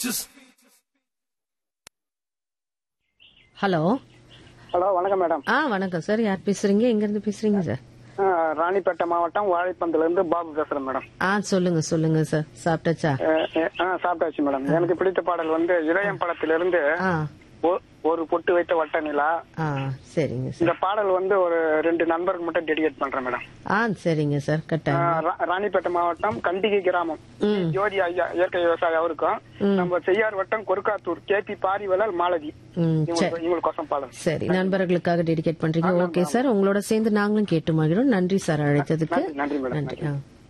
Hello hello வணக்கம் madam ஆ வணக்கம் சார் யார் பேசுறீங்க எங்க இருந்து பேசுறீங்க சார் ஆ, ராணிப்பேட்டை மாவட்டம் வாழைப்பந்துல இருந்து பாபு பேசுறேன் மேடம் ஆ சொல்லுங்க சொல்லுங்க சார் சாப்பிட்டாச்சா அஹ், அஹ், ஆ சாப்பிட்டாச்சு மேடம் எனக்கு பிடித்த பாடல் வந்து இளையம் படத்திலிருந்து ஆ ஒ- ஒரு பொட்டு வைத்த வட்ட நிலா ஆ சரிங்க சார் இந்த பாடல் வந்து ஒரு ரெண்டு நண்பருக்கு மட்டும் டெடிகேட் பண்றேன் மேடம் ஆ சரிங்க சார் ஆ, கட்டாயம் ரா- ராணிப்பேட்டை மாவட்டம் கண்டிகை கிராமம் ம். ஜோதி ஐயா இயற்கை விவசாயி அவருக்கும் நம்ம செய்யார் வட்டம் கொருக்காத்தூர் கே பி பாரிவலால் மாலதி ம் சரி இவங்களுக்கு இவங்களுக்கோசம் பாடல் சரி நண்பர்களுக்காக டெடிகேட் பண்றீங்க ஓகே சார் உங்களோட சேர்ந்து நாங்களும் கேட்டு மகிழும் நன்றி சார் அழைத்ததுக்கு நன்றி, நன்றி மேடம், நன்றி ஆ